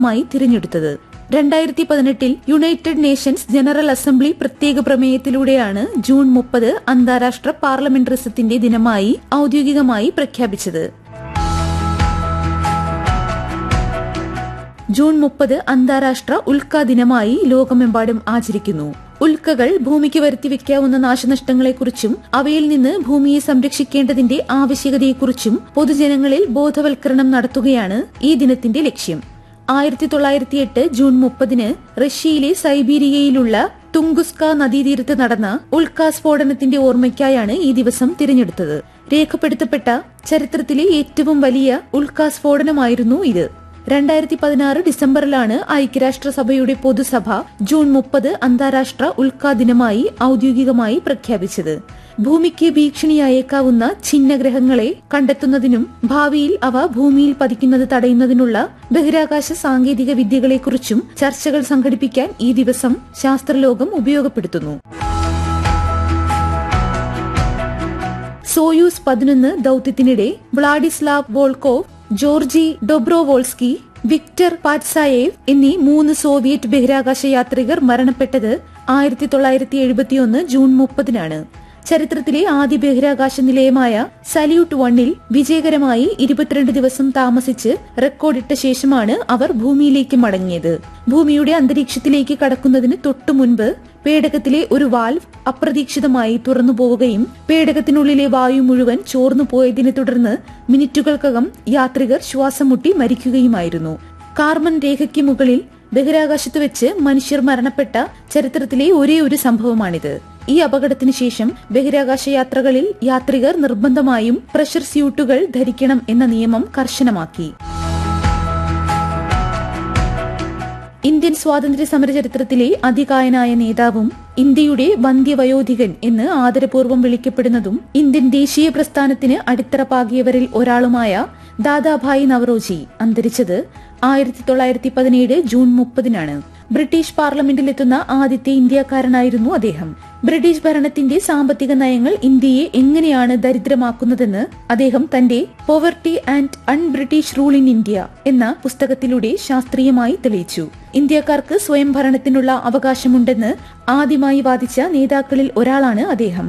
മായി തിരഞ്ഞെടുത്തത് രണ്ടായിരത്തി പതിനെട്ടിൽ യുണൈറ്റഡ് നേഷൻസ് ജനറൽ അസംബ്ലി പ്രത്യേക പ്രമേയത്തിലൂടെയാണ് ജൂൺ മുപ്പത് അന്താരാഷ്ട്ര പാർലമെന്ററിസത്തിന്റെ ദിനമായി ഔദ്യോഗികമായി പ്രഖ്യാപിച്ചത് ജൂൺ മുപ്പത് അന്താരാഷ്ട്ര ഉൽക്ക ദിനമായി ലോകമെമ്പാടും ആചരിക്കുന്നു ഉൽക്കകൾ ഭൂമിക്ക് വരുത്തിവെക്കാവുന്ന നാശനഷ്ടങ്ങളെക്കുറിച്ചും അവയിൽ നിന്ന് ഭൂമിയെ സംരക്ഷിക്കേണ്ടതിന്റെ ആവശ്യകതയെക്കുറിച്ചും പൊതുജനങ്ങളിൽ ബോധവൽക്കരണം നടത്തുകയാണ് ഈ ദിനത്തിന്റെ ലക്ഷ്യം ആയിരത്തി തൊള്ളായിരത്തി എട്ട് ജൂൺ മുപ്പതിന് റഷ്യയിലെ സൈബീരിയയിലുള്ള തുങ്കുസ്ക നദീതീരത്ത് നടന്ന ഉൽക്ക സ്ഫോടനത്തിന്റെ ഓർമ്മയ്ക്കായാണ് ഈ ദിവസം തിരഞ്ഞെടുത്തത് രേഖപ്പെടുത്തപ്പെട്ട ചരിത്രത്തിലെ ഏറ്റവും വലിയ ഉൽക്ക സ്ഫോടനമായിരുന്നു ഇത് രണ്ടായിരത്തി പതിനാറ് ഡിസംബറിലാണ് ഐക്യരാഷ്ട്രസഭയുടെ പൊതുസഭ ജൂൺ മുപ്പത് അന്താരാഷ്ട്ര ഉൽക്ക ദിനമായി ഔദ്യോഗികമായി പ്രഖ്യാപിച്ചത് ഭൂമിക്ക് ഭീഷണിയായേക്കാവുന്ന ഛിന്നഗ്രഹങ്ങളെ കണ്ടെത്തുന്നതിനും ഭാവിയിൽ അവ ഭൂമിയിൽ പതിക്കുന്നത് തടയുന്നതിനുള്ള ബഹിരാകാശ സാങ്കേതിക വിദ്യകളെക്കുറിച്ചും ചർച്ചകൾ സംഘടിപ്പിക്കാൻ ഈ ദിവസം ശാസ്ത്രലോകം ഉപയോഗപ്പെടുത്തുന്നു സോയൂസ് പതിനൊന്ന് ദൌത്യത്തിനിടെ Vladislav Volkov Georgy Dobrovolsky Viktor Patsayev എന്നീ മൂന്ന് സോവിയറ്റ് ബഹിരാകാശ യാത്രികർ മരണപ്പെട്ടത് ആയിരത്തി തൊള്ളായിരത്തി എഴുപത്തിയൊന്ന് ജൂൺ മുപ്പതിനാണ് ചരിത്രത്തിലെ ആദ്യ ബഹിരാകാശ നിലയമായ സല്യൂട്ട് വണ്ണിൽ വിജയകരമായി ഇരുപത്തിരണ്ട് ദിവസം താമസിച്ച് റെക്കോർഡിട്ട ശേഷമാണ് അവർ ഭൂമിയിലേക്ക് മടങ്ങിയത് ഭൂമിയുടെ അന്തരീക്ഷത്തിലേക്ക് കടക്കുന്നതിന് തൊട്ടു മുൻപ് പേടകത്തിലെ ഒരു വാൽവ് അപ്രതീക്ഷിതമായി തുറന്നു പോവുകയും പേടകത്തിനുള്ളിലെ വായു മുഴുവൻ ചോർന്നു പോയതിനെ തുടർന്ന് മിനിറ്റുകൾക്കകം യാത്രികർ ശ്വാസം മുട്ടി മരിക്കുകയുമായിരുന്നു കാർബൺ രേഖയ്ക്ക് മുകളിൽ ബഹിരാകാശത്ത് വെച്ച് മനുഷ്യർ മരണപ്പെട്ട ചരിത്രത്തിലെ ഒരേ ഒരു സംഭവമാണിത് ഈ അപകടത്തിന് ശേഷം ബഹിരാകാശ യാത്രകളിൽ യാത്രികർ നിർബന്ധമായും പ്രഷർ സ്യൂട്ടുകൾ ധരിക്കണം എന്ന നിയമം കർശനമാക്കി ഇന്ത്യൻ സ്വാതന്ത്ര്യ സമര ചരിത്രത്തിലെ അതികായനായ നേതാവും ഇന്ത്യയുടെ വന്ധ്യവയോധികൻ എന്ന് ആദരപൂർവ്വം വിളിക്കപ്പെടുന്നതും ഇന്ത്യൻ ദേശീയ പ്രസ്ഥാനത്തിന് അടിത്തറ പാകിയവരിൽ ഒരാളുമായ ദാദാഭായ് നവറോജി അന്തരിച്ചത് ആയിരത്തി തൊള്ളായിരത്തി പതിനേഴ് ജൂൺ മുപ്പതിനാണ് ബ്രിട്ടീഷ് പാർലമെന്റിലെത്തുന്ന ആദ്യത്തെ ഇന്ത്യക്കാരനായിരുന്നു അദ്ദേഹം ബ്രിട്ടീഷ് ഭരണത്തിന്റെ സാമ്പത്തിക നയങ്ങൾ ഇന്ത്യയെ എങ്ങനെയാണ് ദരിദ്രമാക്കുന്നതെന്ന് അദ്ദേഹം തന്റെ poverty and un British rule in India എന്ന പുസ്തകത്തിലൂടെ ശാസ്ത്രീയമായി തെളിയിച്ചു ഇന്ത്യക്കാർക്ക് സ്വയം ഭരണത്തിനുള്ള അവകാശമുണ്ടെന്ന് ആദ്യമായി വാദിച്ച നേതാക്കളിൽ ഒരാളാണ് അദ്ദേഹം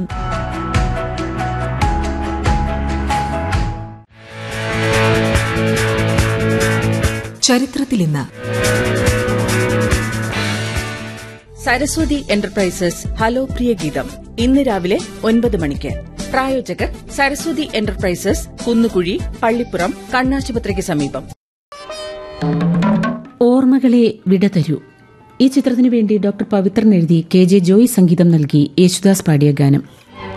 ചരിത്രത്തിൽ ഇന്ന് സരസ്വതി എന്റർപ്രൈസസ് ഹലോ പ്രിയ ഗീതം ഇന്ന് രാവിലെ ഒൻപത് മണിക്ക് പ്രായോജകർ സരസ്വതി എന്റർപ്രൈസസ് കുന്നുകുഴി പള്ളിപ്പുറം കണ്ണാശുപത്രിക്ക് സമീപം ഓർമ്മകളെ വിട തരൂ ഈ ചിത്രത്തിനു വേണ്ടി ഡോക്ടർ പവിത്രൻ എഴുതി കെ ജെ ജോയ് സംഗീതം നൽകി യേശുദാസ് പാടിയ ഗാനം